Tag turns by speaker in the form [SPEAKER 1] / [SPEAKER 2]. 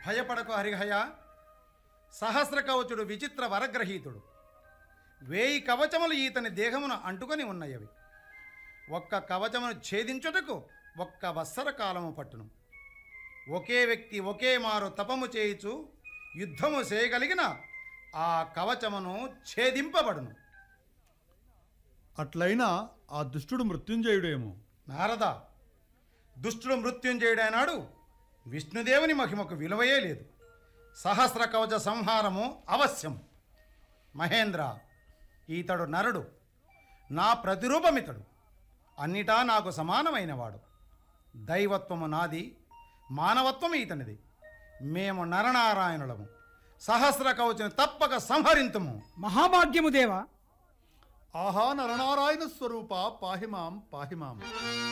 [SPEAKER 1] భయపడకు హరిహయ సహస్ర కవచుడు విచిత్ర వరగ్రహీతుడు వేయి కవచములు ఈతని దేహమున అంటుకొని ఉన్నయవి ఒక్క కవచమును ఛేదించుటకు ఒక్క వత్సర కాలము పట్టును ఒకే వ్యక్తి ఒకే మారు తపము చేయుచు యుద్ధము చేయగలిగిన ఆ కవచమును ఛేదింపబడును
[SPEAKER 2] అట్లయినా ఆ దుష్టుడు మృత్యుంజయుడేమో
[SPEAKER 1] నారద దుష్టుడు మృత్యుంజయుడైనాడు విష్ణుదేవుని మహిమకు విలువయే లేదు సహస్ర కవచ సంహారము అవశ్యం మహేంద్ర ఈతడు నరుడు నా ప్రతిరూపమితడు అన్నిటా నాకు సమానమైనవాడు దైవత్వము నాది మానవత్వము ఈతనిది మేము నరనారాయణులము సహస్ర కవచను తప్పక సంహరింతుము
[SPEAKER 3] మహాభాగ్యము దేవా
[SPEAKER 2] ఆహా నరనారాయణ స్వరూప పాహిమాం పాహిమాం